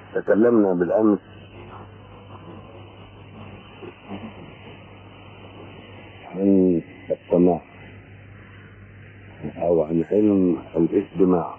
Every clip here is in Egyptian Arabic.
تكلمنا بالامس عن السماع او عن علم الاستماع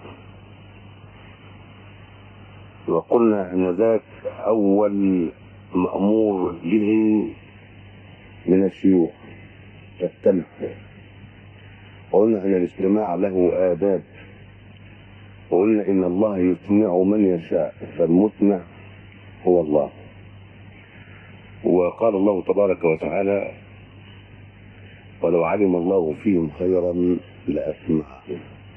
وقلنا ان ذاك اول مامور به من الشيوخ تستمع وقلنا ان الاستماع له آداب وقلنا ان الله يسمع من يشاء فالمسمع هو الله وقال الله تبارك وتعالى ولو علم الله فيهم خيرا لأسمعهم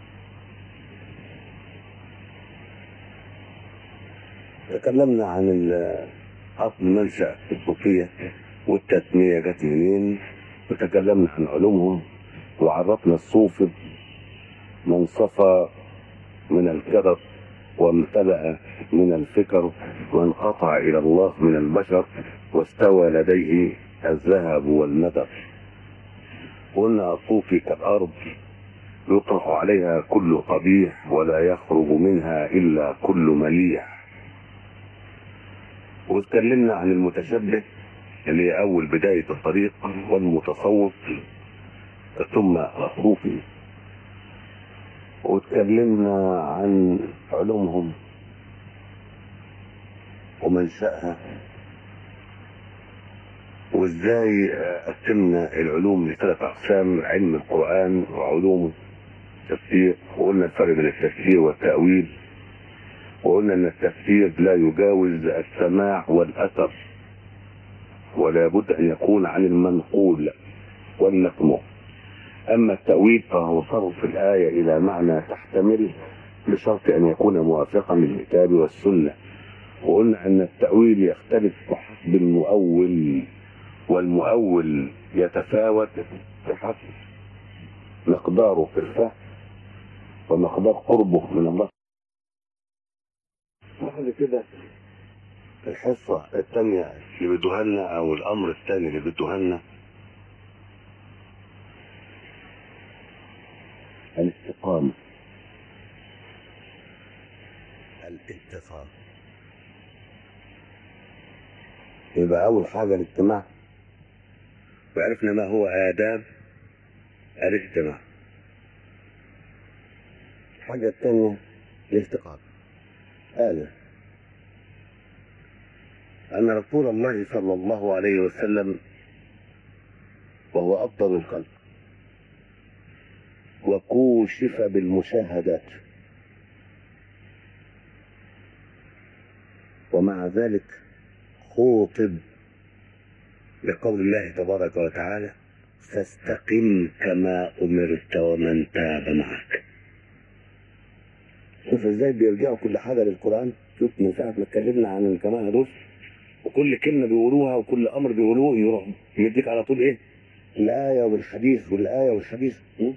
تكلمنا عن ال- أصل منشأ الصوفية والتسمية جت منين وتكلمنا عن علومهم وعرفنا الصوفي من صفى من الكرب وامتلأ من الفكر وانقطع إلى الله من البشر واستوى لديه الذهب والندر قلنا الصوفي كالأرض يطرح عليها كل قبيح ولا يخرج منها إلا كل مليح واتكلمنا عن المتشبه اللي هي أول بداية الطريق والمتصوف ثم الصوفي واتكلمنا عن علومهم ومنشأها وازاي قسمنا العلوم لثلاث اقسام علم القرآن وعلوم التفسير وقلنا الفرق بين التفسير والتأويل وقلنا ان التفسير لا يجاوز السماع والاثر ولا بد ان يكون عن المنقول والمسموع اما التأويل فهو صرف الآية الى معنى تحتمل بشرط ان يكون موافقا للكتاب والسنة وقلنا ان التأويل يختلف بحسب المؤول والمؤول يتفاوت بحسب مقداره في الفهم ومقدار قربه من الله بعد كده الحصة الثانية اللي بدوها لنا أو الأمر الثاني اللي بدوها لنا الاستقامة الانتصام يبقى أول حاجة الاجتماع وعرفنا ما هو آداب الاجتماع الحاجة الثانية الاستقامة قال أن رسول الله صلى الله عليه وسلم وهو أفضل الخلق وكوشف بالمشاهدات ومع ذلك خوطب بقول الله تبارك وتعالى فاستقم كما أمرت ومن تاب معك شوف ازاي بيرجعوا كل حاجة للقرآن شوف من ساعة ما اتكلمنا عن الجماعة دول وكل كلمة بيقولوها وكل أمر بيقولوه يروح يديك على طول إيه؟ الآية والحديث والآية والحديث م?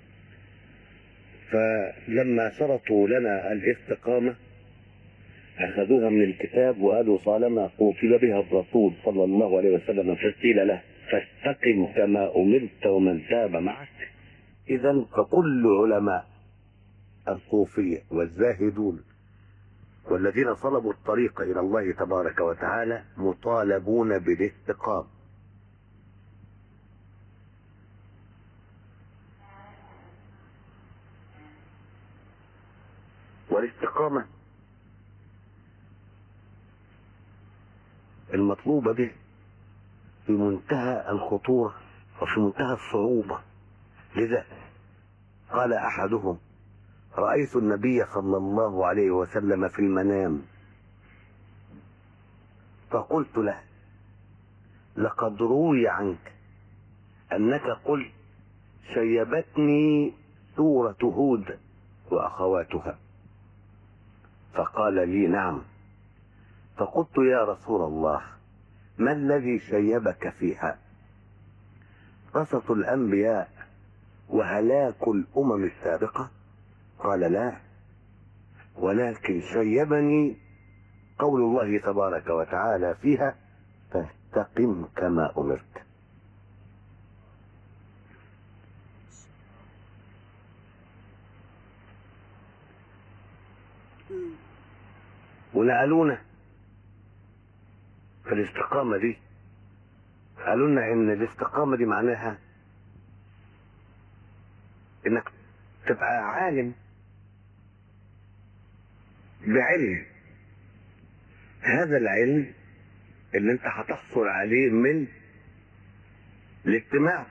فلما شرطوا لنا الاستقامة أخذوها من الكتاب وقالوا طالما قوتل بها الرسول صلى الله عليه وسلم فقيل له فاستقم كما أمرت ومن تاب معك إذا فكل علماء الصوفية والزاهدون والذين طلبوا الطريق إلى الله تبارك وتعالى مطالبون بالاستقامة والاستقامة المطلوبة به في منتهى الخطورة وفي منتهى الصعوبة لذا قال أحدهم رأيت النبي صلى الله عليه وسلم في المنام فقلت له لقد روي عنك أنك قلت شيبتني سورة هود وأخواتها فقال لي نعم فقلت يا رسول الله ما الذي شيبك فيها قصة الأنبياء وهلاك الأمم السابقة قال لا ولكن شيبني قول الله تبارك وتعالى فيها فاستقم كما أمرت ونقلونا فالاستقامة دي قالوا لنا ان الاستقامة دي معناها انك تبقى عالم بعلم هذا العلم اللي انت هتحصل عليه من الاجتماع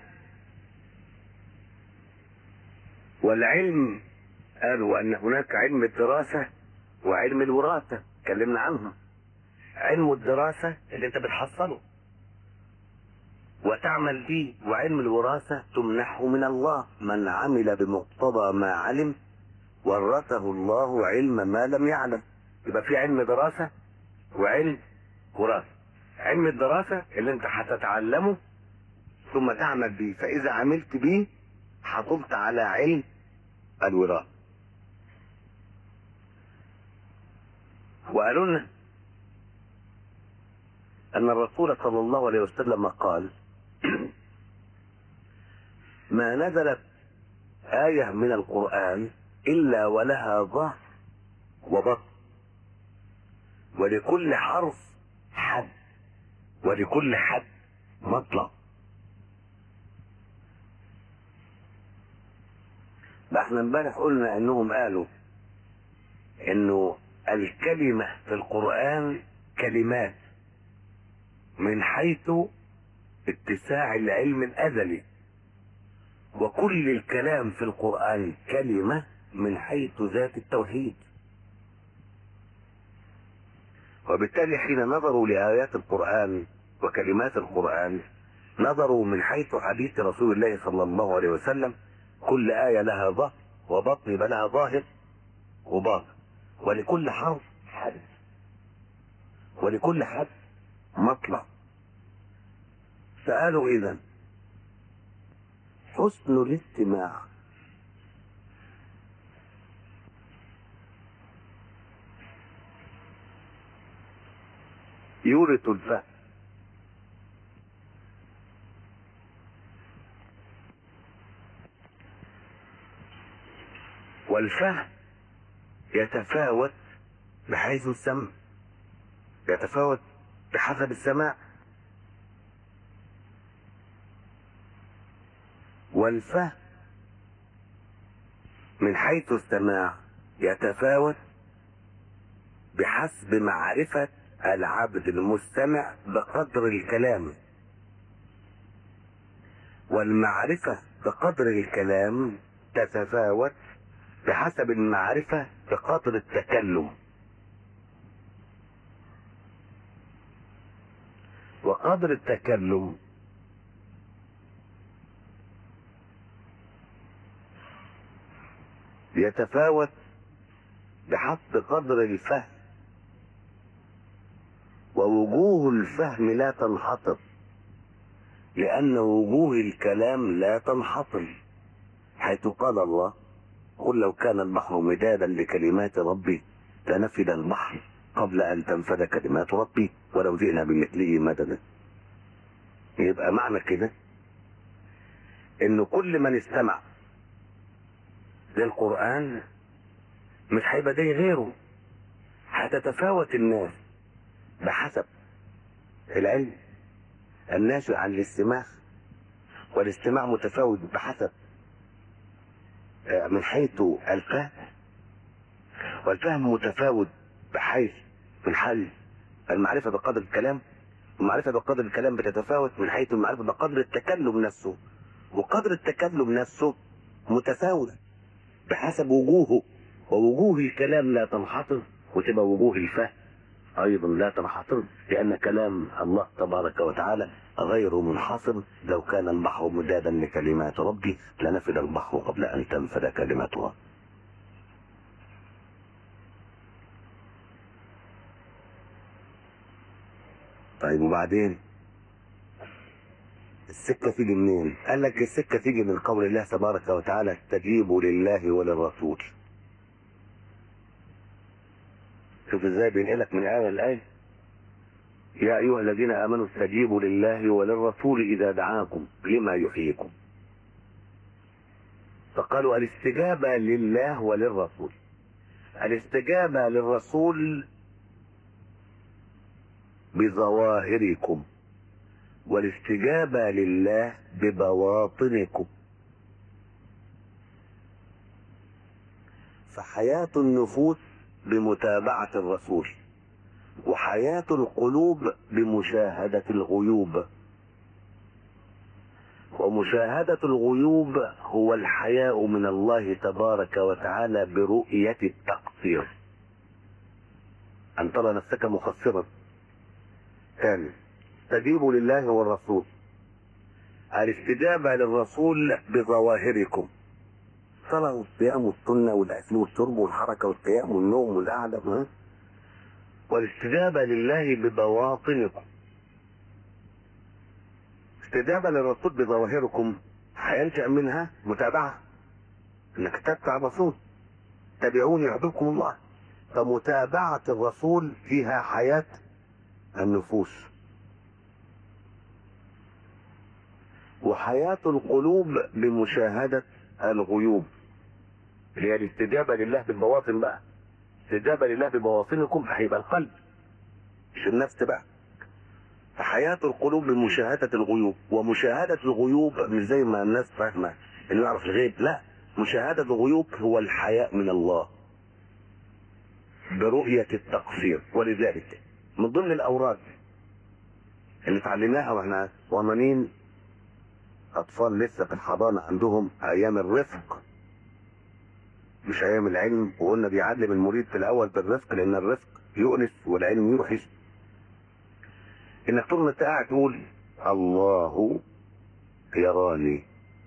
والعلم قالوا ان هناك علم الدراسة وعلم الوراثة اتكلمنا عنها علم الدراسة اللي انت بتحصله وتعمل به وعلم الوراثة تمنحه من الله من عمل بمقتضى ما علم ورثه الله علم ما لم يعلم يبقى في علم دراسة وعلم وراثة علم الدراسة اللي انت هتتعلمه ثم تعمل به فإذا عملت به حصلت على علم الوراثة وقالوا لنا أن الرسول صلى الله عليه وسلم قال ما نزلت آية من القرآن إلا ولها ظهر وبطن ولكل حرف حد ولكل حد مطلع ده احنا امبارح قلنا انهم قالوا انه الكلمة في القرآن كلمات من حيث اتساع العلم الأزلي وكل الكلام في القرآن كلمة من حيث ذات التوحيد وبالتالي حين نظروا لآيات القرآن وكلمات القرآن نظروا من حيث حديث رسول الله صلى الله عليه وسلم كل آية لها ظهر وبطن يبقى لها ظاهر وباطن ولكل حرف حد ولكل حد مطلع فقالوا إذا حسن الاستماع يورث الفهم والفهم يتفاوت بحيث السمع يتفاوت بحسب السماع والفهم من حيث السماع يتفاوت بحسب معرفة العبد المستمع بقدر الكلام والمعرفة بقدر الكلام تتفاوت بحسب المعرفة بقدر التكلم وقدر التكلم يتفاوت بحسب قدر الفهم ووجوه الفهم لا تنحطر لأن وجوه الكلام لا تنحطر حيث قال الله قل لو كان البحر مدادا لكلمات ربي لنفد البحر قبل أن تنفد كلمات ربي ولو جئنا بمثله مددا يبقى معنى كده انه كل من استمع للقرآن مش هيبقى زي غيره هتتفاوت الناس بحسب العلم الناشئ عن الاستماع والاستماع متفاوت بحسب من حيث الفهم والفهم متفاوت بحيث من حل المعرفة بقدر الكلام والمعرفة بقدر الكلام بتتفاوت من حيث المعرفة بقدر التكلم نفسه وقدر التكلم نفسه متفاوت بحسب وجوهه ووجوه الكلام لا تنحصر وتبقى وجوه الفهم ايضا لا تنحصر لان كلام الله تبارك وتعالى غير منحصر لو كان البحر مدادا لكلمات ربي لنفد البحر قبل ان تنفد كلماتها طيب وبعدين السكة تيجي منين؟ قال لك السكة تيجي من قول الله تبارك وتعالى استجيبوا لله وللرسول. شوف ازاي بينقلك من آية لآية. يا أيها الذين آمنوا استجيبوا لله وللرسول إذا دعاكم لما يحييكم. فقالوا الاستجابة لله وللرسول. الاستجابة للرسول بظواهركم والاستجابة لله ببواطنكم فحياة النفوس بمتابعة الرسول وحياة القلوب بمشاهدة الغيوب ومشاهدة الغيوب هو الحياء من الله تبارك وتعالى برؤية التقصير أن ترى نفسك مقصرا ثاني استجيبوا لله والرسول الاستجابة للرسول بظواهركم الصلاة والصيام والسنة والأكل والشرب والحركة والقيام والنوم والقعدة ها؟ والاستجابة لله ببواطنكم استجابة للرسول بظواهركم هينشأ منها متابعة انك تتبع الرسول تابعوني يحببكم الله فمتابعة الرسول فيها حياة النفوس وحياة القلوب بمشاهدة الغيوب اللي هي الاستجابة لله بالبواطن بقى استجابة لله ببواطنكم هيبقى القلب مش النفس بقى فحياة القلوب بمشاهدة الغيوب ومشاهدة الغيوب مش زي ما الناس فاهمة انه يعرف الغيب لا مشاهدة الغيوب هو الحياء من الله برؤية التقصير ولذلك من ضمن الأوراد اللي اتعلمناها واحنا صغنانين أطفال لسه في الحضانة عندهم أيام الرفق مش أيام العلم وقلنا بيعلم المريد في الأول بالرفق لأن الرفق يؤنس والعلم يوحش إنك طول ما أنت قاعد تقول الله يراني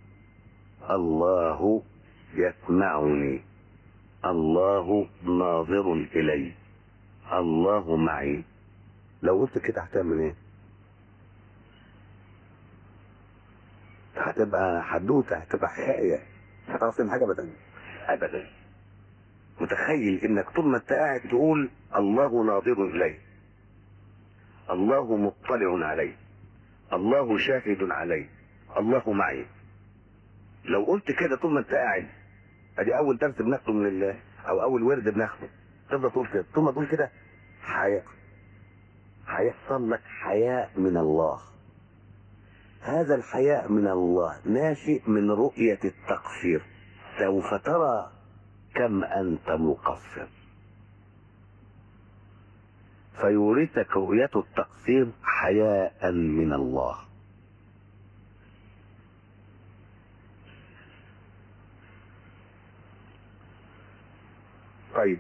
الله يسمعني الله ناظر إلي الله معي لو قلت كده هتعمل ايه؟ هتبقى حدوته هتبقى حكايه هتعرف تعمل حاجه ابدا ابدا متخيل انك طول ما انت قاعد تقول الله ناظر الي الله مطلع علي الله شاهد علي الله معي لو قلت كده طول ما انت قاعد ادي اول درس بناخده من الله او اول ورد بناخده تفضل تقول كده طول ما تقول كده حياء هيحصل لك حياء من الله هذا الحياء من الله ناشئ من رؤية التقصير سوف ترى كم أنت مقصر فيورثك رؤية التقصير حياء من الله طيب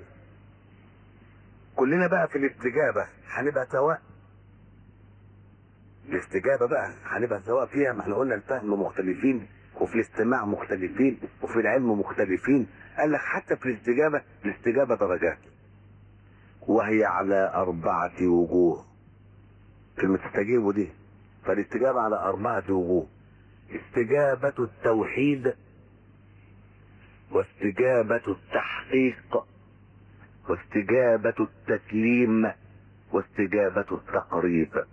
كلنا بقى في الاستجابة هنبقى سواء الاستجابة بقى هنبقى سواء فيها ما احنا قلنا الفهم مختلفين وفي الاستماع مختلفين وفي العلم مختلفين قال لك حتى في الاستجابة الاستجابة درجات وهي على أربعة وجوه كلمة استجيبوا دي فالاستجابة على أربعة وجوه استجابة التوحيد واستجابة التحقيق واستجابة التسليم واستجابة التقريب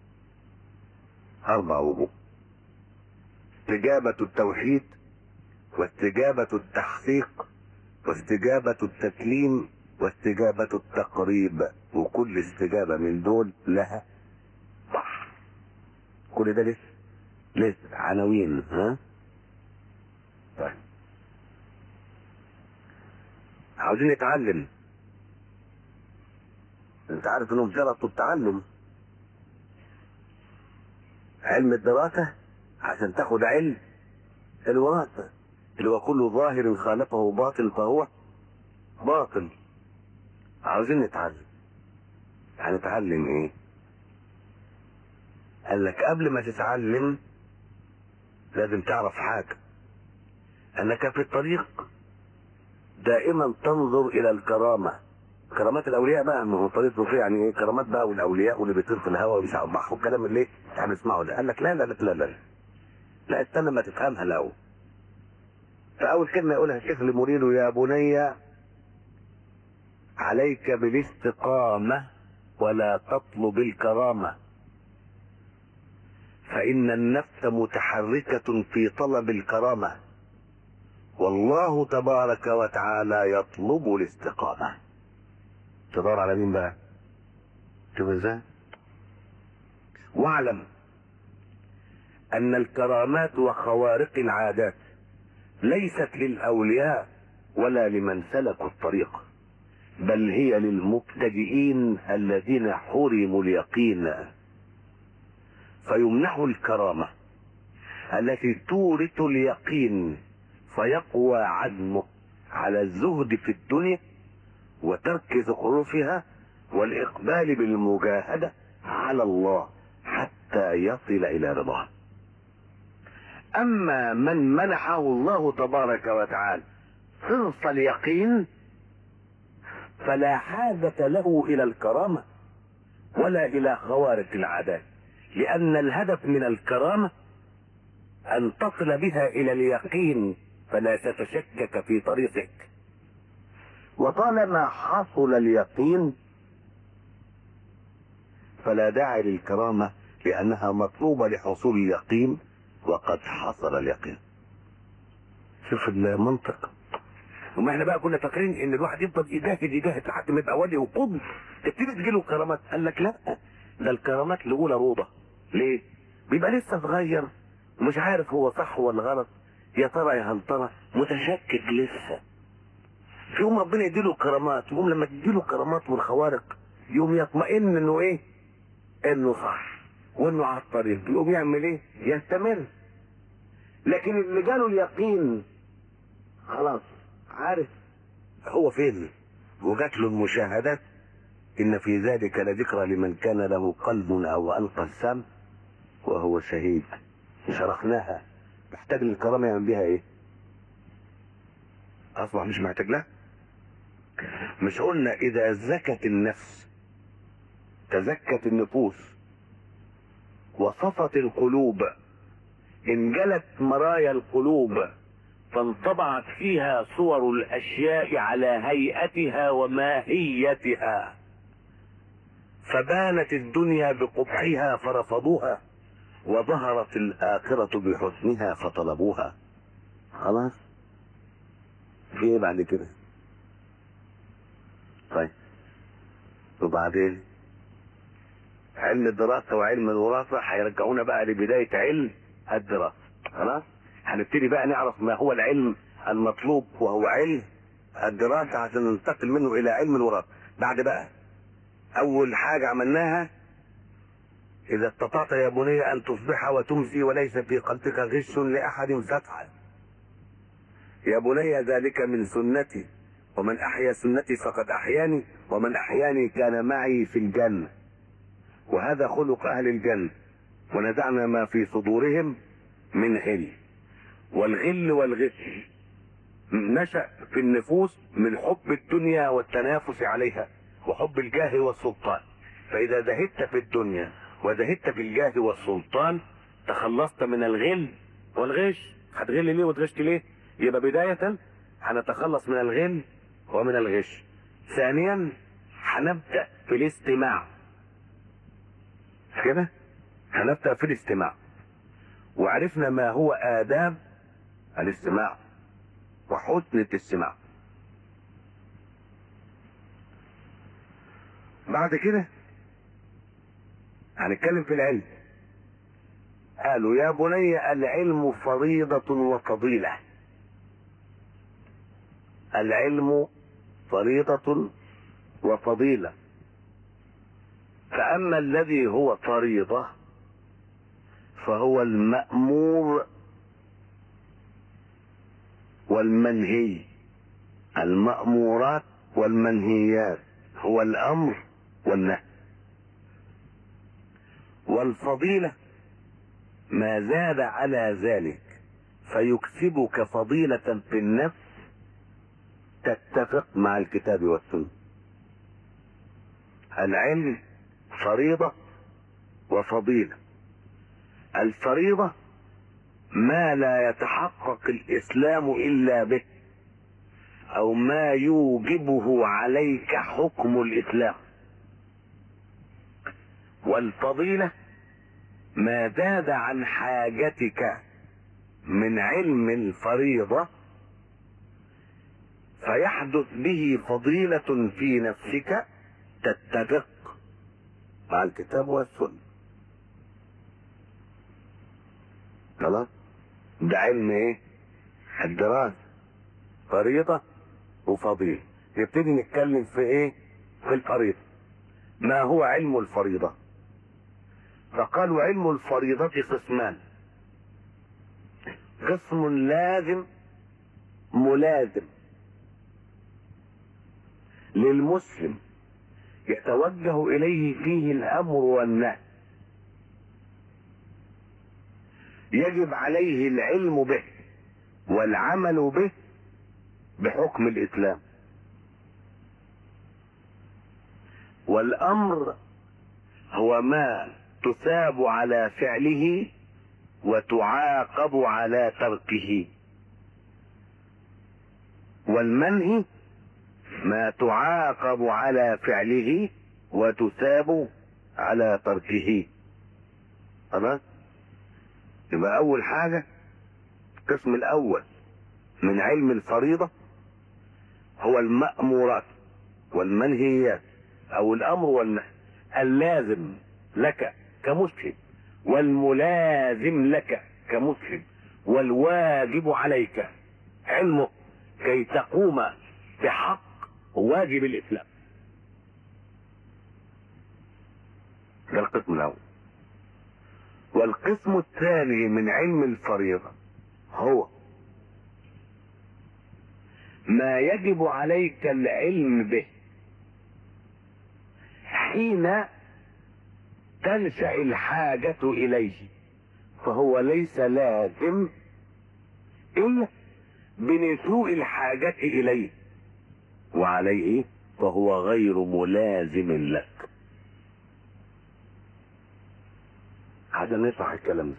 أربع وجوه استجابة التوحيد واستجابة التحقيق واستجابة التسليم واستجابة التقريب وكل استجابة من دول لها صح كل ده لسه لسه عناوين ها طيب عاوزين نتعلم انت عارف انهم شرطوا التعلم علم الدراسة عشان تاخد علم الوراثة اللي هو كل ظاهر خالفه باطل فهو باطل عاوزين نتعلم هنتعلم ايه قال لك قبل ما تتعلم لازم تعرف حاجة انك في الطريق دائما تنظر الى الكرامة كرامات الاولياء بقى ما هو طريق صوفي يعني ايه كرامات بقى والاولياء واللي بيطير في الهواء وبيسع البحر والكلام اللي احنا بنسمعه ده قال لك لا لا لا لا لا لا استنى ما تفهمها الاول فاول كلمه يقولها الشيخ لمريده يا بني عليك بالاستقامه ولا تطلب الكرامه فان النفس متحركه في طلب الكرامه والله تبارك وتعالى يطلب الاستقامه تدور على مين بقى شوف ازاي واعلم ان الكرامات وخوارق العادات ليست للاولياء ولا لمن سلكوا الطريق بل هي للمبتدئين الذين حرموا اليقين فيمنحوا الكرامه التي تورث اليقين فيقوى عزمه على الزهد في الدنيا وترك زخرفها والاقبال بالمجاهده على الله حتى يصل الى رضاه اما من منحه الله تبارك وتعالى صرف اليقين فلا حاجة له الى الكرامة ولا الى خوارق العادات لان الهدف من الكرامة ان تصل بها الى اليقين فلا تتشكك في طريقك وطالما حصل اليقين فلا داعي للكرامة لأنها مطلوبة لحصول اليقين وقد حصل اليقين شوف المنطق وما احنا بقى كنا فاكرين ان الواحد يفضل يجاهد يجاهد لحد ما يبقى ولي وقطب تبتدي تجيله كرامات قال لك لا ده الكرامات الاولى روضه ليه؟ بيبقى لسه صغير ومش عارف هو صح ولا غلط يا ترى يا هل ترى متشكك لسه في يوم ربنا يديله كرامات يقوم لما تديله كرامات والخوارق يوم يطمئن انه ايه؟ انه صح وانه على الطريق يقوم يعمل ايه؟ يستمر لكن اللي جاله اليقين خلاص عارف هو فين وجات له المشاهدات ان في ذلك لذكرى لمن كان له قلب او القى السم وهو شهيد شرحناها محتاج للكرامه يعمل بيها ايه اصبح مش محتاج لها مش قلنا اذا زكت النفس تزكت النفوس وصفت القلوب انجلت مرايا القلوب فانطبعت فيها صور الاشياء على هيئتها وماهيتها فبانت الدنيا بقبحها فرفضوها وظهرت الاخره بحسنها فطلبوها خلاص في ايه بعد كده طيب وبعدين علم الدراسه وعلم الوراثه هيرجعونا بقى لبدايه علم الدراسه خلاص هنبتدي بقى نعرف ما هو العلم المطلوب وهو علم الدراسة عشان ننتقل منه إلى علم الوراثة بعد بقى أول حاجة عملناها إذا استطعت يا بني أن تصبح وتمسي وليس في قلبك غش لأحد فتحا يا بني ذلك من سنتي ومن أحيا سنتي فقد أحياني ومن أحياني كان معي في الجنة وهذا خلق أهل الجنة ونزعنا ما في صدورهم من غل والغل والغش نشأ في النفوس من حب الدنيا والتنافس عليها وحب الجاه والسلطان فإذا زهدت في الدنيا وزهدت في الجاه والسلطان تخلصت من الغل والغش هتغل ليه وتغش ليه يبقى بداية هنتخلص من الغل ومن الغش ثانيا هنبدأ في الاستماع كده هنبدأ في الاستماع وعرفنا ما هو آداب الاستماع وحسن الاستماع بعد كده هنتكلم في العلم قالوا يا بني العلم فريضة وفضيلة العلم فريضة وفضيلة فأما الذي هو فريضة فهو المأمور والمنهي المأمورات والمنهيات هو الأمر والنهي والفضيلة ما زاد على ذلك فيكسبك فضيلة في النفس تتفق مع الكتاب والسنة العلم فريضة وفضيلة الفريضة ما لا يتحقق الإسلام إلا به أو ما يوجبه عليك حكم الإسلام والفضيلة ما زاد عن حاجتك من علم الفريضة فيحدث به فضيلة في نفسك تتفق مع الكتاب والسنة خلاص ده علم ايه الدراسة فريضة وفضيلة نبتدي نتكلم في ايه في الفريضة ما هو علم الفريضة فقالوا علم الفريضة قسمان قسم لازم ملازم للمسلم يتوجه اليه فيه الامر والنهي يجب عليه العلم به والعمل به بحكم الاسلام والامر هو ما تثاب على فعله وتعاقب على تركه والمنهي ما تعاقب على فعله وتثاب على تركه خلاص يبقى اول حاجة القسم الاول من علم الفريضة هو المأمورات والمنهيات او الامر والنهي اللازم لك كمسلم والملازم لك كمسلم والواجب عليك علمك كي تقوم بحق واجب الاسلام ده القسم الاول والقسم الثاني من علم الفريضة هو ما يجب عليك العلم به حين تنشأ الحاجة إليه فهو ليس لازم إلا بنشوء الحاجة إليه وعليه فهو غير ملازم لك عشان نشرح الكلام ده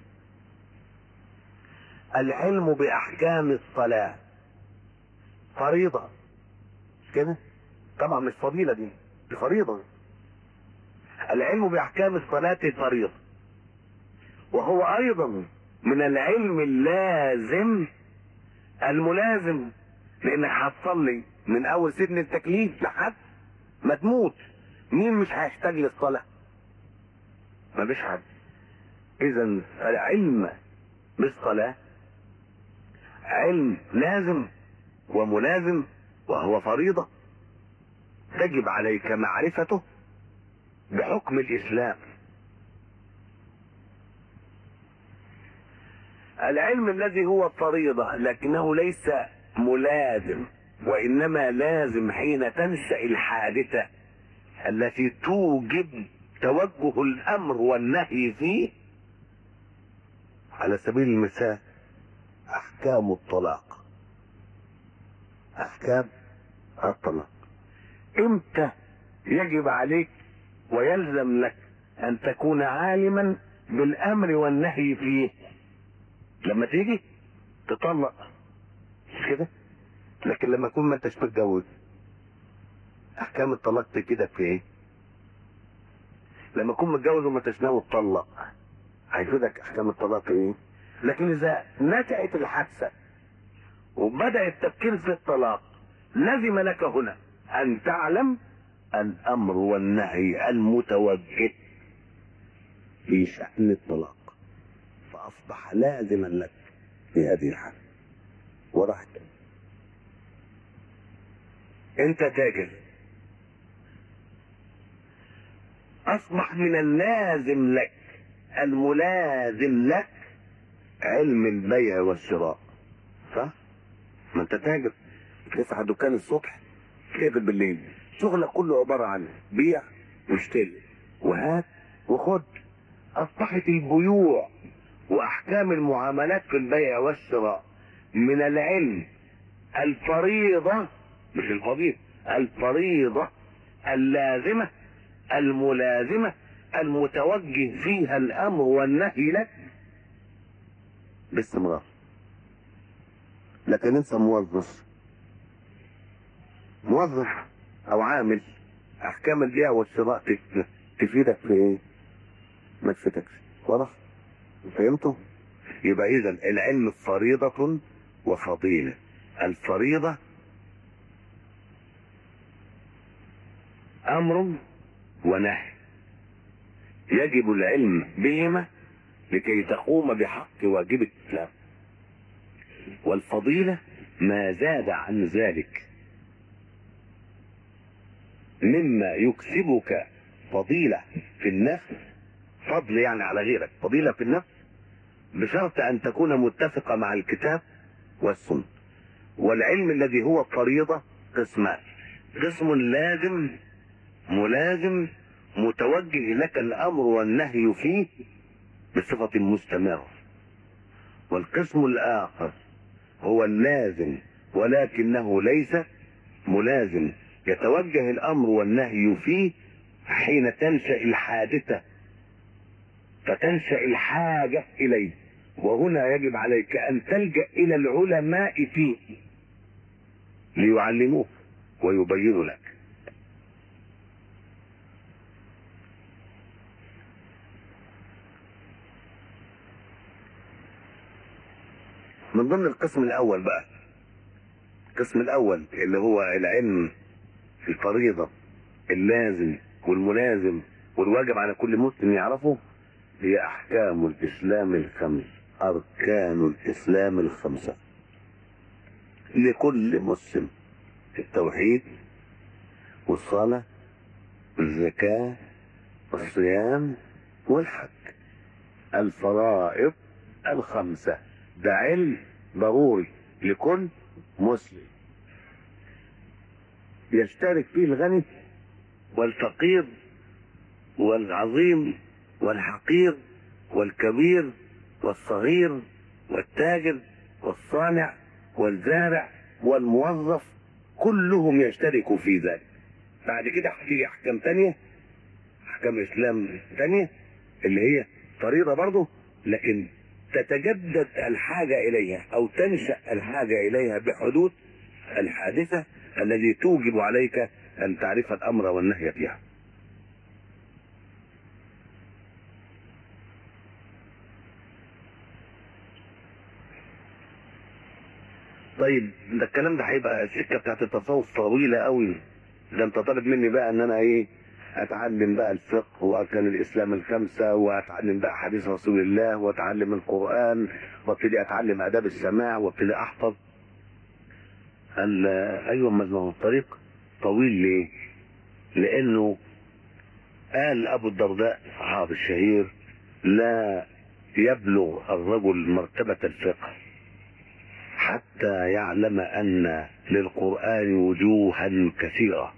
العلم بأحكام الصلاة فريضة مش كده طبعا مش فضيلة دي دي فريضة العلم بأحكام الصلاة فريضة وهو أيضا من العلم اللازم الملازم لأنك هتصلي من أول سن التكليف لحد ما تموت مين مش هيحتاج للصلاة؟ مفيش حد إذا العلم بالصلاة علم لازم وملازم وهو فريضة تجب عليك معرفته بحكم الإسلام العلم الذي هو فريضة لكنه ليس ملازم وإنما لازم حين تنشأ الحادثة التي توجب توجه الأمر والنهي فيه على سبيل المثال أحكام الطلاق أحكام الطلاق إمتى يجب عليك ويلزم لك أن تكون عالما بالأمر والنهي فيه لما تيجي تطلق مش كده لكن لما تكون ما انتش متجوز احكام الطلاق كده في ايه لما تكون متجوز وما انتش ناوي تطلق هيفيدك احكام الطلاق ايه لكن اذا نشأت الحادثه وبدأ التفكير في الطلاق لزم لك هنا ان تعلم الامر والنهي المتوجه في شأن الطلاق فاصبح لازما لك في هذه الحالة وراحت انت تاجر اصبح من اللازم لك الملازم لك علم البيع والشراء صح ما انت تاجر تفتح دكان الصبح تقفل بالليل شغلك كله عبارة عن بيع واشتري وهات وخد اصبحت البيوع واحكام المعاملات في البيع والشراء من العلم الفريضة مش الفضيلة الفريضة اللازمة الملازمة المتوجه فيها الامر والنهي لك باستمرار لكن انت موظف موظف او عامل احكام البيع والشراء تف- تفيدك في ايه ما تفيدكش واضح فهمتوا يبقى اذا العلم فريضة وفضيلة الفريضة امر ونهي يجب العلم بهما لكي تقوم بحق واجب الإسلام والفضيلة ما زاد عن ذلك مما يكسبك فضيلة في النفس فضل يعني على غيرك فضيلة في النفس بشرط أن تكون متفقة مع الكتاب والسنة والعلم الذي هو الفريضة قسمان قسم لازم ملازم متوجه لك الأمر والنهي فيه بصفة مستمرة والقسم الآخر هو اللازم ولكنه ليس ملازم يتوجه الأمر والنهي فيه حين تنشأ الحادثة فتنشأ الحاجة إليه وهنا يجب عليك أن تلجأ إلى العلماء فيه ليعلموك ويبينوا لك من ضمن القسم الأول بقى القسم الأول اللي هو العلم الفريضة اللازم والملازم والواجب على كل مسلم يعرفه هي أحكام الإسلام الخمس أركان الإسلام الخمسة لكل مسلم التوحيد والصلاة والزكاة والصيام والحج الفرائض الخمسة ده علم ضروري لكل مسلم يشترك فيه الغني والفقير والعظيم والحقير والكبير والصغير والتاجر والصانع والزارع والموظف كلهم يشتركوا في ذلك بعد كده هتيجي احكام تانية احكام الاسلام تانية اللي هي فريضة برضه لكن تتجدد الحاجة اليها او تنشأ الحاجة اليها بحدوث الحادثة الذي توجب عليك ان تعرف الامر والنهي فيها طيب ده الكلام ده هيبقى السكه بتاعت التصوف طويله قوي ده انت طالب مني بقى ان انا ايه اتعلم بقى الفقه واركان الاسلام الخمسه واتعلم بقى حديث رسول الله واتعلم القران وابتدي اتعلم اداب السماع وابتدي احفظ قال ايوه ما هو الطريق طويل ليه؟ لانه قال ابو الدرداء صحابي الشهير لا يبلغ الرجل مرتبه الفقه حتى يعلم ان للقران وجوها كثيره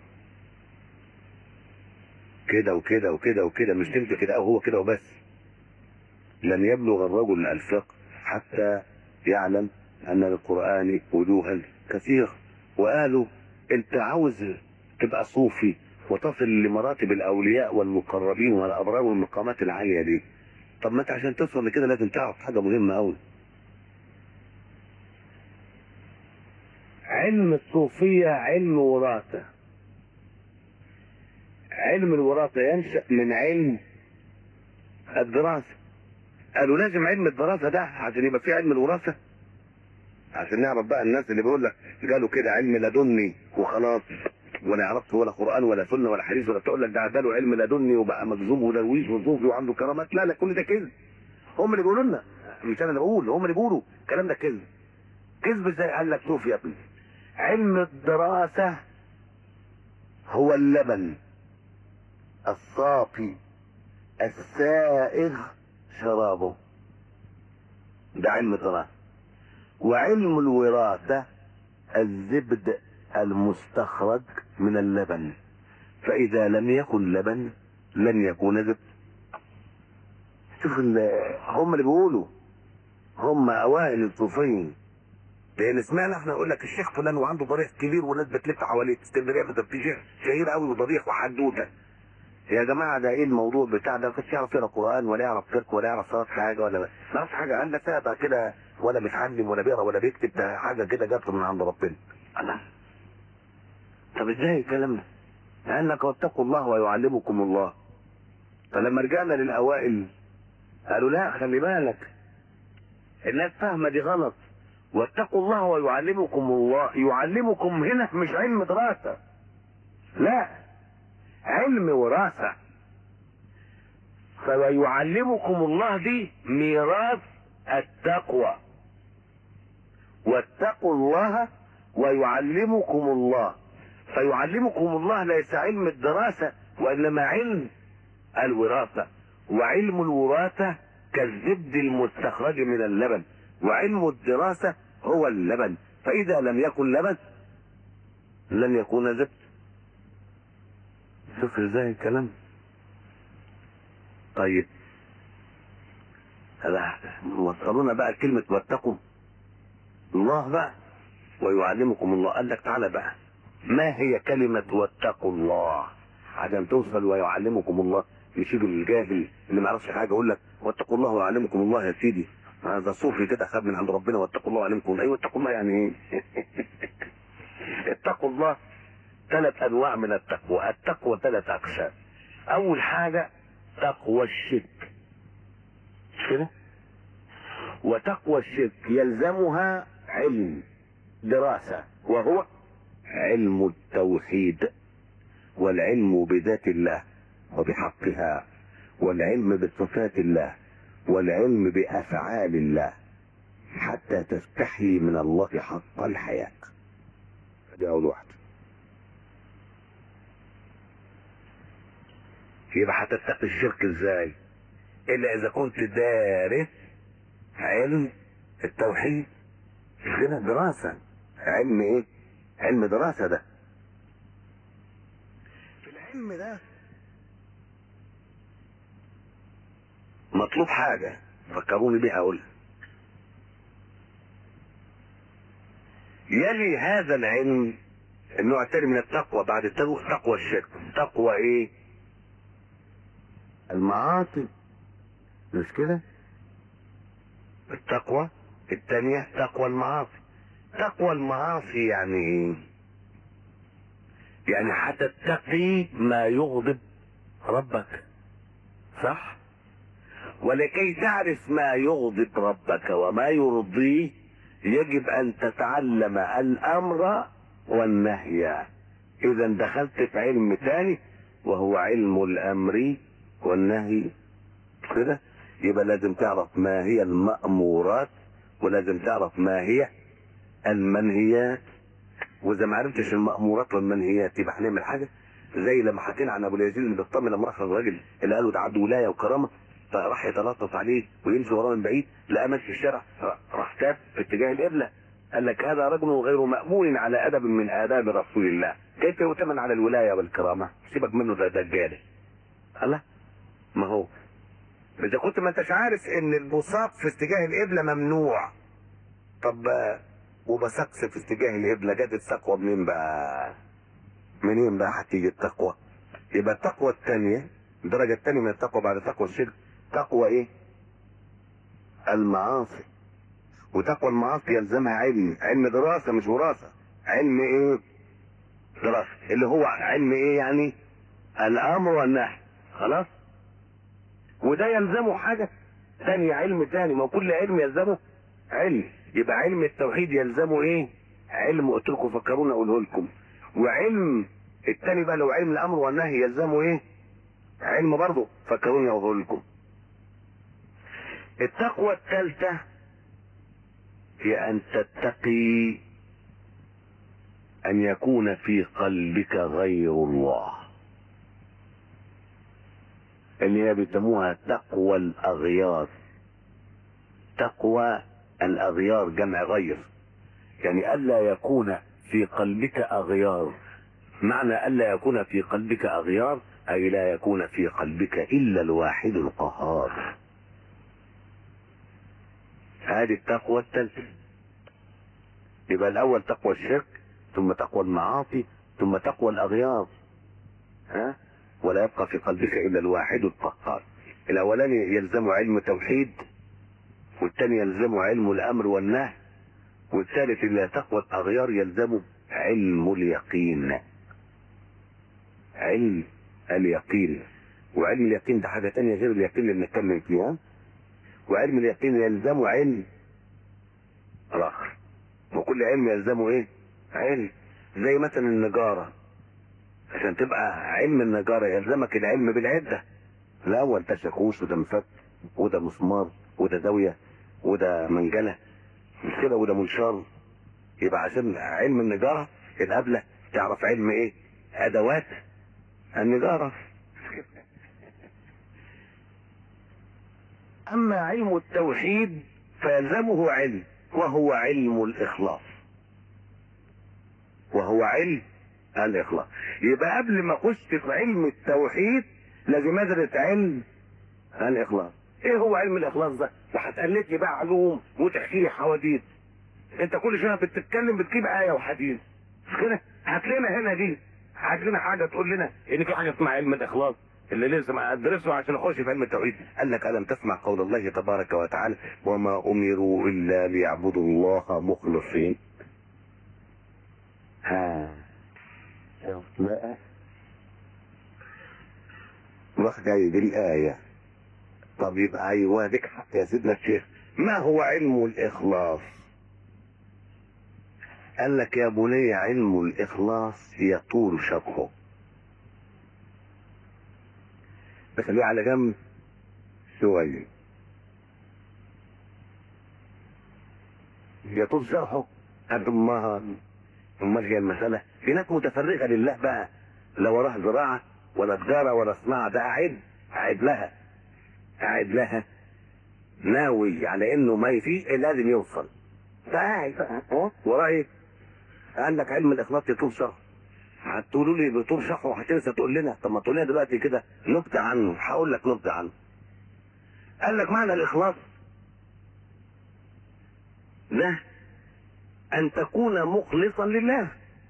كده وكده وكده وكده مش تمشي كده او هو كده وبس لن يبلغ الرجل الفقه حتى يعلم ان للقران وجوها كثيره وقالوا انت عاوز تبقى صوفي وتصل لمراتب الاولياء والمقربين والابرار والمقامات العاليه دي طب ما انت عشان توصل لكده لازم تعرف حاجه مهمه قوي علم الصوفية علم وراثة علم الوراثة ينشأ من علم الدراسة قالوا لازم علم الدراسة ده عشان يبقى في علم الوراثة عشان نعرف بقى الناس اللي بيقول لك قالوا كده علم لدني وخلاص ولا يعرفش ولا قرآن ولا سنة ولا حديث ولا تقول لك ده ده له علم لدني وبقى مجذوب ودرويش وصوفي وعنده كرامات لا لا كل ده كذب هم اللي بيقولوا لنا مش انا اللي بقول هم اللي بيقولوا الكلام ده كذب كذب ازاي قال لك شوف يا ابني علم الدراسة هو اللبن الصافي السائغ شرابه ده علم الدراسة وعلم الوراثة الزبد المستخرج من اللبن فإذا لم يكن لبن لن يكون زبد شوف هم اللي بيقولوا هم أوائل الصوفيين لان سمعنا احنا نقول لك الشيخ فلان وعنده ضريح كبير والناس بتلف حواليه اسكندريه ده في شيخ شهير قوي وضريح وحدوته يا جماعه ده ايه الموضوع بتاع ده ما يعرف يقرا قران ولا يعرف فقه ولا يعرف صلاه حاجه ولا ما يعرفش حاجه قال لك بقى كده ولا متعلم ولا بيقرا ولا بيكتب ده حاجه كده جت من عند ربنا الله طب ازاي الكلام ده؟ لانك واتقوا الله ويعلمكم الله فلما رجعنا للاوائل قالوا لا خلي بالك الناس فاهمه دي غلط واتقوا الله ويعلمكم الله يعلمكم هنا مش علم دراسة لا علم وراثة فيعلمكم الله دي ميراث التقوى واتقوا الله ويعلمكم الله فيعلمكم الله ليس علم الدراسة وإنما علم الوراثة وعلم الوراثة كالزبد المستخرج من اللبن وعلم الدراسة هو اللبن فإذا لم يكن لبن لن يكون زبد شوف ازاي الكلام طيب هذا وصلونا بقى كلمة واتقوا الله بقى ويعلمكم الله قال لك تعالى بقى ما هي كلمة واتقوا الله عشان توصل ويعلمكم الله مش يجي الجاهل اللي ما يعرفش حاجه يقول لك واتقوا الله ويعلمكم الله يا سيدي هذا صوفي كده خد من عند ربنا واتقوا الله ويعلمكم الله ايوه اتقوا الله يعني ايه اتقوا الله ثلاث انواع من التقوى التقوى ثلاث اقسام اول حاجه تقوى الشرك مش كده وتقوى الشرك يلزمها علم دراسه وهو علم التوحيد والعلم بذات الله وبحقها والعلم بصفات الله والعلم بافعال الله حتى تستحي من الله حق الحياه دي اول واحده يبقى هتتقي الشرك ازاي الا اذا كنت دارس علم التوحيد مش كده دراسه علم ايه علم دراسه ده في العلم ده مطلوب حاجة فكروني بيها أقولها يلي هذا العلم النوع الثاني من التقوى بعد التقوى تقوى الشرك تقوى ايه المعاصي مش كده التقوى الثانية تقوى المعاصي تقوى المعاصي يعني ايه يعني هتتقي ما يغضب ربك صح ولكي تعرف ما يغضب ربك وما يرضيه يجب ان تتعلم الامر والنهي اذا دخلت في علم تاني وهو علم الامر والنهي كده يبقى لازم تعرف ما هي المأمورات ولازم تعرف ما هي المنهيات واذا ما عرفتش المأمورات والمنهيات يبقى هنعمل حاجه زي لما حكينا عن ابو اليزيد اللي بيطمن لما راح الراجل اللي قالوا ده عنده ولايه وكرامه فراح يتلطف عليه ويمشي وراه من بعيد لقى ماشي في الشارع راح تاب في اتجاه القبله قال لك هذا رجل غير مأمون على ادب من اداب رسول الله كيف يؤتمن على الولايه والكرامه سيبك منه ده دجال الله ما هو اذا كنت ما انتش عارف ان البصاق في اتجاه القبله ممنوع طب وبسقس في اتجاه القبله جت التقوى منين بقى منين بقى هتيجي التقوى يبقى التقوى الثانيه الدرجه الثانيه من التقوى بعد تقوى الشرك تقوى ايه المعاصي وتقوى المعاصي يلزمها علم علم دراسه مش وراثه علم ايه دراسه اللي هو علم ايه يعني الامر والنهي خلاص وده يلزمه حاجه ثانيه علم ثاني ما كل علم يلزمه علم يبقى علم التوحيد يلزمه ايه علم قلت لكم فكرونا اقوله لكم وعلم الثاني بقى لو علم الامر والنهي يلزمه ايه علم برضه فكروني اقول لكم التقوى الثالثة هي أن تتقي أن يكون في قلبك غير الله اللي هي بيسموها تقوى الأغيار تقوى الأغيار جمع غير يعني ألا يكون في قلبك أغيار معنى ألا يكون في قلبك أغيار أي لا يكون في قلبك إلا الواحد القهار هذه التقوى الثالثة يبقى الأول تقوى الشرك ثم تقوى المعاصي ثم تقوى الأغيار ها ولا يبقى في قلبك إلا الواحد القهار الأولاني يلزم علم توحيد والثاني يلزم علم الأمر والنهي والثالث اللي تقوى الأغيار يلزم علم اليقين علم اليقين وعلم اليقين ده حاجة تانية غير اليقين اللي بنتكلم فيها وعلم اليقين يلزمه علم الآخر وكل علم يلزمه ايه علم زي مثلا النجارة عشان تبقى علم النجارة يلزمك العلم بالعدة الاول ده شاكوش وده مفك وده مسمار وده زاويه وده منجله مش كده وده منشار يبقى عشان علم النجاره القبله تعرف علم ايه ادوات النجاره اما علم التوحيد فيلزمه علم وهو علم الاخلاص وهو علم الاخلاص يبقى قبل ما اخش في علم التوحيد لازم ادرس علم الاخلاص ايه هو علم الاخلاص ده وهتقلد لي بقى علوم وتحكي لي حواديت انت كل شويه بتتكلم بتجيب ايه وحديث مش كده هات لنا هنا دي هات لنا حاجه تقول لنا ان في حاجه اسمها علم الاخلاص اللي لازم ادرسه عشان اخش في علم التوحيد قال لك الم تسمع قول الله تبارك وتعالى وما امروا الا ليعبدوا الله مخلصين ها شوف بقى راح جاي بالآية طب يبقى أيوه لك حق يا سيدنا الشيخ ما هو علم الإخلاص قال لك يا بني علم الإخلاص يطول شرحه بخليه على جنب شوية يطول شرحه قد ما امال هي المسألة في ناس متفرغة لله بقى لا وراها زراعة ولا تجارة ولا صناعة ده قاعد قاعد لها قاعد لها ناوي على انه ما في لازم يوصل ده قاعد بقى اه وراه ايه؟ قال لك علم الاخلاص يطول شرح هتقولوا لي بطول شرح وهتنسى تقول لنا طب ما تقول لنا دلوقتي كده نبذه عنه هقول لك نبذه عنه قال لك معنى الاخلاص ده ان تكون مخلصا لله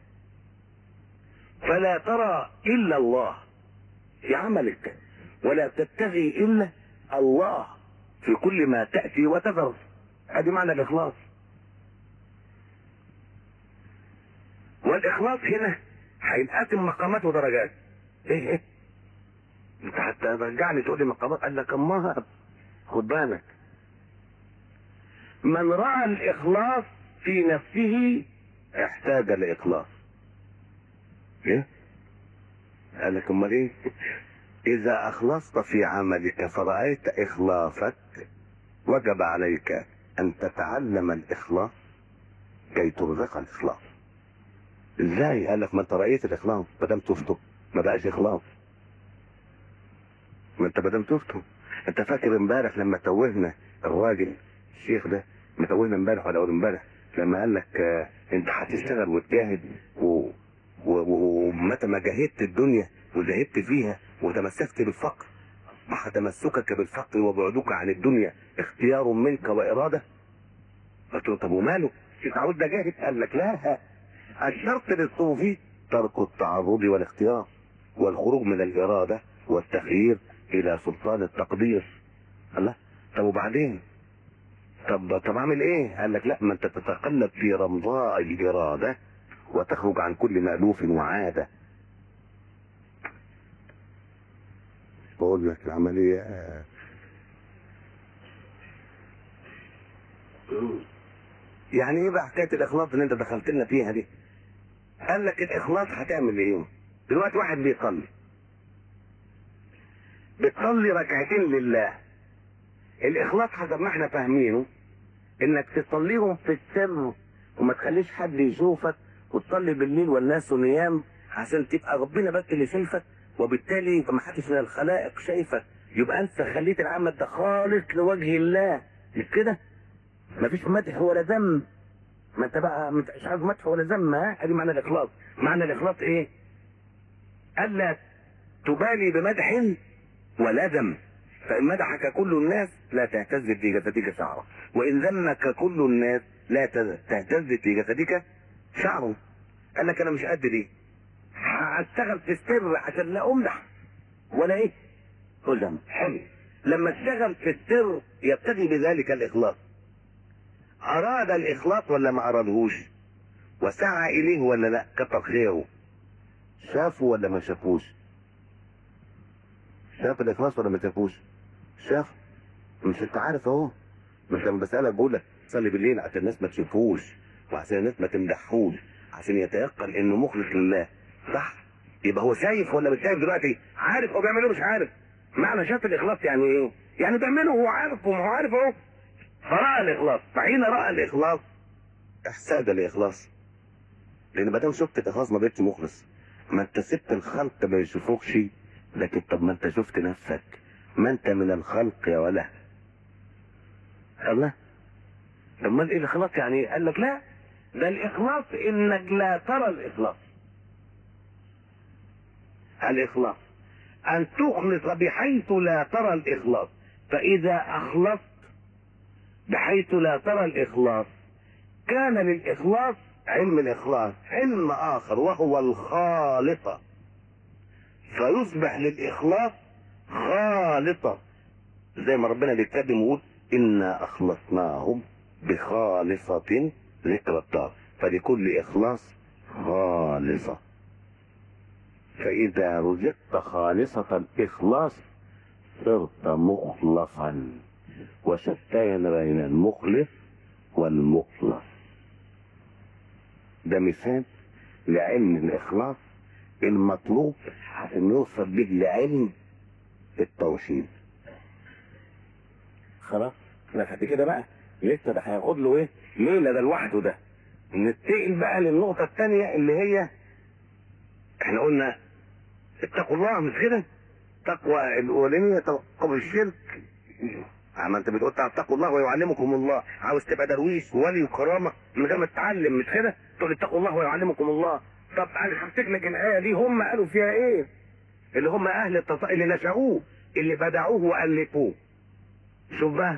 فلا ترى الا الله في عملك ولا تبتغي الا الله في كل ما تاتي وتذر ادي معنى الاخلاص والاخلاص هنا هينقسم مقامات ودرجات ايه ايه انت حتى رجعني تقول لي مقامات قال لك امها خد بالك من راى الاخلاص في نفسه احتاج لاخلاص ايه قال لك امال ايه اذا اخلصت في عملك فرأيت اخلاصك وجب عليك ان تتعلم الاخلاص كي ترزق الاخلاص ازاي قال لك ما انت رأيت الاخلاص ما دام شفته ما بقاش اخلاص ما انت ما دام شفته انت فاكر امبارح لما توهنا الراجل الشيخ ده متوهنا امبارح ولا اول امبارح لما قال لك آه انت هتشتغل وتجاهد و... ومتى ما جاهدت الدنيا وزهدت فيها وتمسكت بالفقر مع تمسكك بالفقر وبعدك عن الدنيا اختيار منك وإرادة قلت له طب وماله تعود ده جاهد قال لك لا الشرط للصوفي ترك التعرض والاختيار والخروج من الإرادة والتخيير إلى سلطان التقدير الله طب وبعدين طب طب اعمل ايه قال لك لا ما انت تتقلب في رمضاء الإرادة وتخرج عن كل مألوف وعادة بقول لك العملية آه. يعني ايه بقى حكاية الإخلاص اللي انت دخلت لنا فيها دي قال لك الإخلاص هتعمل ايه دلوقتي واحد بيصلي بتصلي ركعتين لله الإخلاص حسب ما احنا فاهمينه انك تصليهم في السر وما تخليش حد يشوفك وتصلي بالليل والناس نيام عشان تبقى ربنا بس اللي شايفك وبالتالي يبقى ما حدش من الخلائق شايفك يبقى انت خليت العمل ده خالص لوجه الله مش كده؟ مفيش مدح ولا ذم ما انت بقى مش عايز مدح ولا ذم ها ادي معنى الاخلاص معنى الاخلاص ايه؟ الا تبالي بمدح ولا ذم فان مدحك كل الناس لا تهتز في جسدك شعره وان ذمك كل الناس لا تهتز في جسدك شعره قال لك انا مش قد دي هشتغل في السر عشان لا امدح ولا ايه قول حلو لما اشتغل في السر يبتغي بذلك الاخلاص اراد الاخلاص ولا ما ارادهوش وسعى اليه ولا لا كتر خيره شافه ولا ما شافوش شاف الاخلاص ولا ما شافوش شاف مش انت عارف اهو مش لما بسالك بقول لك صلي بالليل عشان الناس ما تشوفوش وعشان الناس ما تمدحوش عشان يتيقن انه مخلص لله صح يبقى هو شايف ولا مش شايف دلوقتي عارف هو بيعمل ايه مش عارف معنى شاف الاخلاص يعني ايه يعني بيعمله وهو عارف وما هو عارف اهو فراى الاخلاص فحين راى الاخلاص احساد الاخلاص لان ما دام شفت الاخلاص ما بقتش مخلص ما انت سبت الخلق ما يشوفوكش لكن طب ما انت شفت نفسك ما انت من الخلق يا ولا الله طب ما الاخلاص يعني ايه؟ قال لك لا ده الاخلاص انك لا ترى الاخلاص الاخلاص ان تخلص بحيث لا ترى الاخلاص فاذا اخلصت بحيث لا ترى الاخلاص كان للاخلاص علم الاخلاص علم اخر وهو الخالطه فيصبح للاخلاص خالطه زي ما ربنا بيتكلم يقول انا اخلصناهم بخالصه ذكر الدار فلكل اخلاص خالصه فاذا رزقت خالصه الاخلاص صرت مخلصا وشتان بين المخلص والمخلص ده مثال لعلم الاخلاص المطلوب عشان يوصل به لعلم التوحيد خلاص لحد كده بقى لسه ده هياخد له ايه ليله ده لوحده ده ننتقل بقى للنقطه الثانيه اللي هي احنا قلنا اتقوا الله مش كده تقوى الاولانيه تقوى الشرك ما انت بتقول اتقوا الله ويعلمكم الله عاوز تبقى درويش ولي وكرامه من غير ما تتعلم مش كده تقول اتقوا الله ويعلمكم الله طب انا همسك لك الايه دي هم قالوا فيها ايه اللي هم اهل التص... اللي نشأوه اللي بدعوه والفوه شوف بقى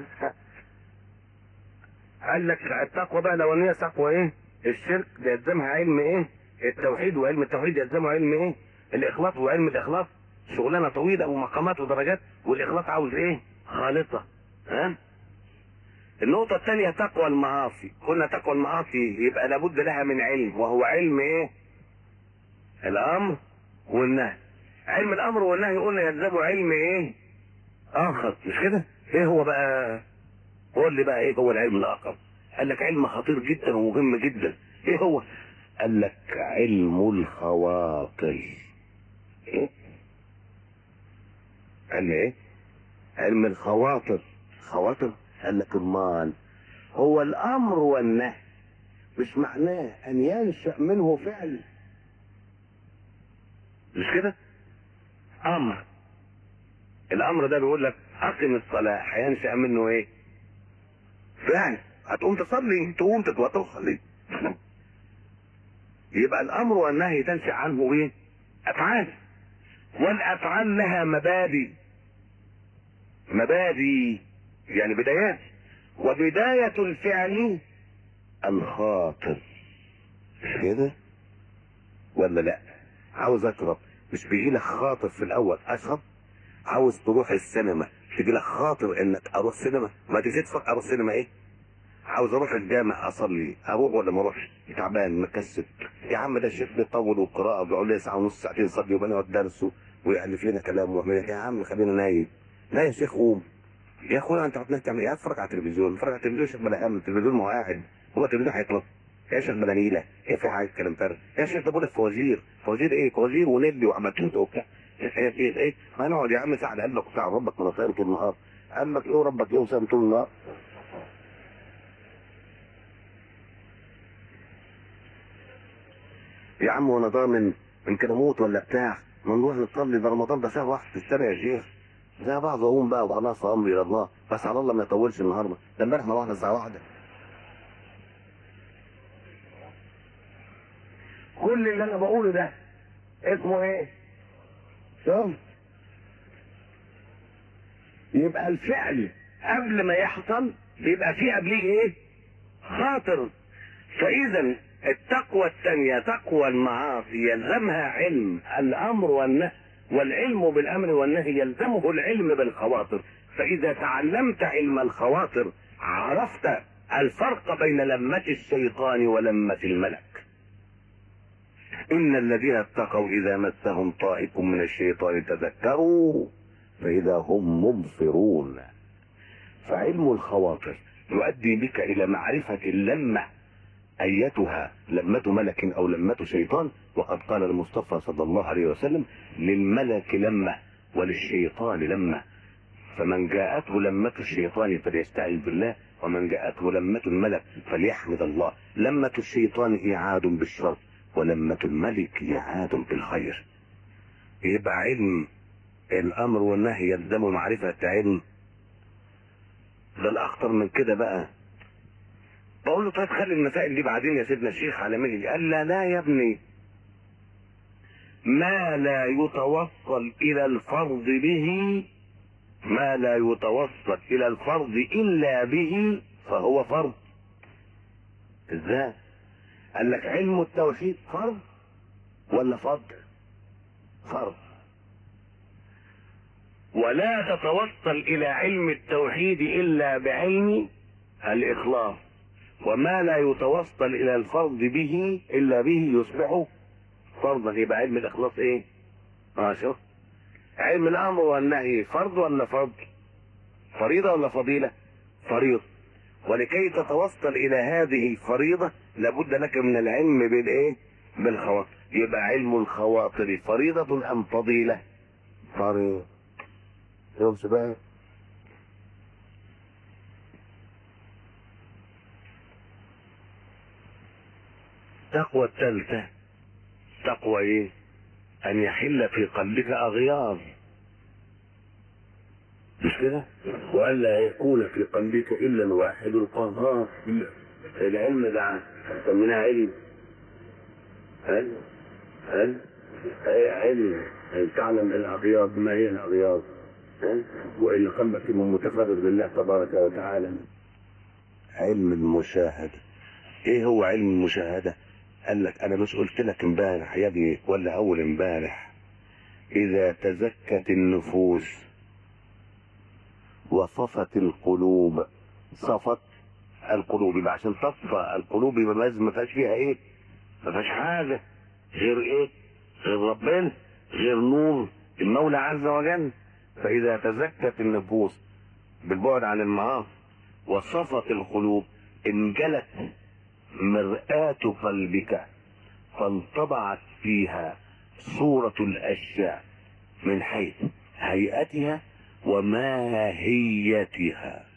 قال لك التقوى بقى الاولانيه تقوى ايه الشرك ده يلزمها علم ايه التوحيد وعلم التوحيد يلزمه علم ايه الاخلاص وعلم الاخلاص شغلانه طويله ومقامات ودرجات والاخلاص عاوز ايه خالصه ها النقطة الثانية تقوى المعاصي، قلنا تقوى المعاصي يبقى لابد لها من علم وهو علم ايه؟ الأمر والنهي. علم الأمر والنهي قلنا يلزمه علم ايه؟ آخر مش كده؟ ايه هو بقى؟ قول لي بقى ايه هو العلم الآخر؟ قال لك علم خطير جدا ومهم جدا. ايه هو؟ قال لك علم الخواطر. ايه؟ قال لي ايه؟ علم الخواطر. خواطر؟ قال لك المال هو الامر والنهي مش معناه ان ينشا منه فعل مش كده امر الامر ده بيقول لك اقم الصلاه هينشا منه ايه فعل هتقوم تصلي تقوم تتوضا وتصلي يبقى الامر والنهي تنشا عنه ايه افعال والافعال لها مبادئ مبادئ يعني بدايات وبداية الفعل الخاطر مش كده ولا لا عاوز اشرب مش بيجي لك خاطر في الاول اشرب عاوز تروح السينما تجي لك خاطر انك اروح سينما ما تيجي تفكر اروح سينما ايه عاوز اروح الجامع اصلي اروح ولا ما اروحش تعبان مكسل يا عم ده الشيخ بيطول والقراءه بيقعد لي ساعه ونص ساعتين يصلي وبنقعد درسه ويألف لنا كلام ويعمل يا عم خلينا نايم لا يا شيخ قوم يا اخويا انت هتنام تعمل ايه؟ اتفرج على التلفزيون، اتفرج على التلفزيون شيخ بلا هم، التلفزيون ما هو قاعد، هو التلفزيون هيخلص. يا شيخ بلا نيله، ايه في حاجه كلام فارغ؟ يا شيخ ده بقول لك فوازير، فوازير ايه؟ فوازير ونيلي وعملتوت وبتاع. ايه ايه ايه؟ ما نقعد يا عم ساعه قال لك بتاع ربك من طول النهار. قال لك ايه ربك ايه وسام طول النهار؟ يا عم وانا ضامن ان كان اموت ولا بتاع ما نروح نصلي ده رمضان ده ساعه واحده في السنه يا شيخ زي بعض اقوم بقى وخلاص امري الى الله بس على الله ما يطولش النهارده ده امبارح روحنا الساعه واحده كل اللي انا بقوله ده اسمه ايه؟ شوف يبقى الفعل قبل ما يحصل بيبقى فيه قبليه ايه؟ خاطر فاذا التقوى الثانيه تقوى المعاصي يلزمها علم الامر والنهي والعلم بالامر والنهي يلزمه العلم بالخواطر فاذا تعلمت علم الخواطر عرفت الفرق بين لمة الشيطان ولمة الملك ان الذين اتقوا اذا مسهم طائف من الشيطان تذكروا فاذا هم مبصرون فعلم الخواطر يؤدي بك الى معرفة اللمة ايتها لمة ملك او لمة شيطان وقد قال المصطفى صلى الله عليه وسلم للملك لمة وللشيطان لمة فمن جاءته لمة الشيطان فليستعيذ بالله ومن جاءته لمة الملك فليحمد الله لمة الشيطان إيعاد بالشر ولمة الملك إيعاد بالخير يبقى علم الأمر والنهي يلزم معرفة علم ده الأخطر من كده بقى بقول له طيب خلي المسائل دي بعدين يا سيدنا الشيخ على مهلي قال لا لا يا ابني ما لا يتوصل إلى الفرض به ما لا يتوصل إلى الفرض إلا به فهو فرض ازاي قال لك علم التوحيد فرض ولا فضل فرض ولا تتوصل إلى علم التوحيد إلا بعلم الإخلاص وما لا يتوصل إلى الفرض به إلا به يصبح فرضا يبقى علم الإخلاص إيه؟ اه شوف علم الأمر والنهي فرض ولا فضل؟ فريضة ولا فضيلة؟ فريضة ولكي تتوصل إلى هذه الفريضة لابد لك من العلم بالإيه؟ بالخواطر يبقى علم الخواطر فريضة أم فضيلة؟ فريضة يوم بقى التقوى الثالثة تقوى ايه ان يحل في قلبك اغيار مش كده والا يكون في قلبك الا الواحد القهار العلم ده سميناه علم هل هل علم هل تعلم الاغيار ما هي الاغيار وان قلبك متفرد بالله تبارك وتعالى علم المشاهده ايه هو علم المشاهده قال لك انا مش قلت لك امبارح يا ابني ولا اول امبارح اذا تزكت النفوس وصفت القلوب صفت القلوب يبقى عشان تصفى القلوب يبقى لازم ما فيهاش فيها ايه ما فيهاش حاجه غير ايه غير ربنا غير نور المولى عز وجل فاذا تزكت النفوس بالبعد عن المعاصي وصفت القلوب انجلت مرآة قلبك فانطبعت فيها صورة الأشياء من حيث هيئتها وماهيتها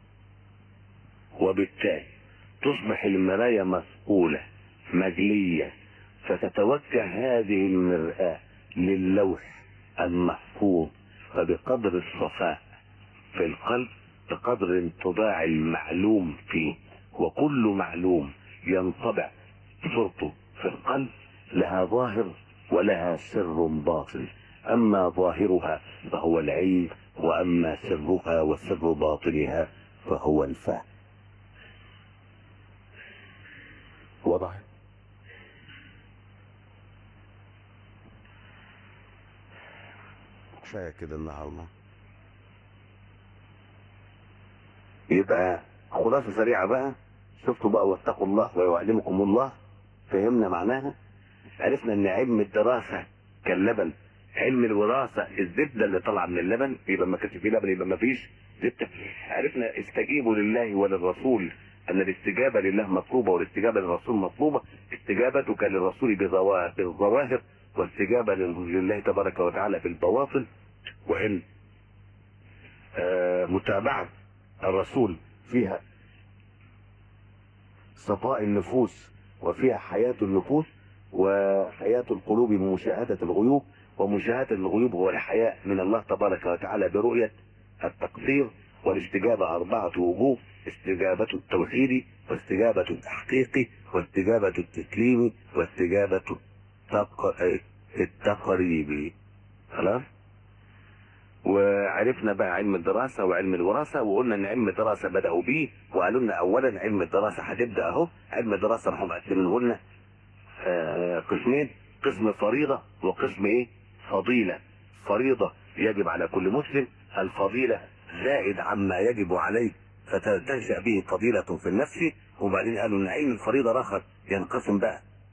وبالتالي تصبح المراية مسؤولة مجلية فتتوجه هذه المرآة للوح المحفوظ فبقدر الصفاء في القلب بقدر انطباع المعلوم فيه وكل معلوم ينطبع صورته في القلب لها ظاهر ولها سر باطن اما ظاهرها فهو العلم واما سرها وسر باطنها فهو الفهم وضح كفايه كده النهارده يبقى خلاصه سريعه بقى شفتوا بقى واتقوا الله ويعلمكم الله فهمنا معناها عرفنا ان علم الدراسة كاللبن علم الوراثة الزبدة اللي طالعة من اللبن يبقى ما كانش فيه لبن يبقى ما فيش زبدة عرفنا استجيبوا لله وللرسول ان الاستجابة لله مطلوبة والاستجابة للرسول مطلوبة استجابتك للرسول بالظواهر واستجابة لله تبارك وتعالى بالبواطن وان آه متابعة الرسول فيها صفاء النفوس وفيها حياة النفوس وحياة القلوب بمشاهدة الغيوب ومشاهدة الغيوب هو الحياء من الله تبارك وتعالى برؤية التقدير والاستجابة أربعة وجوه استجابة التوحيد واستجابة التحقيق واستجابة التسليم واستجابة التقريب خلاص وعرفنا بقى علم الدراسة وعلم الوراثة وقلنا ان علم الدراسة بدأوا بيه وقالوا لنا اولا علم الدراسة هتبدأ اهو علم الدراسة راحوا مقسمينه لنا آه قسمين قسم فريضة وقسم ايه فضيلة فريضة يجب على كل مسلم الفضيلة زائد عما يجب عليه فتنشأ به فضيلة في النفس وبعدين قالوا ان علم الفريضة رخص ينقسم بقى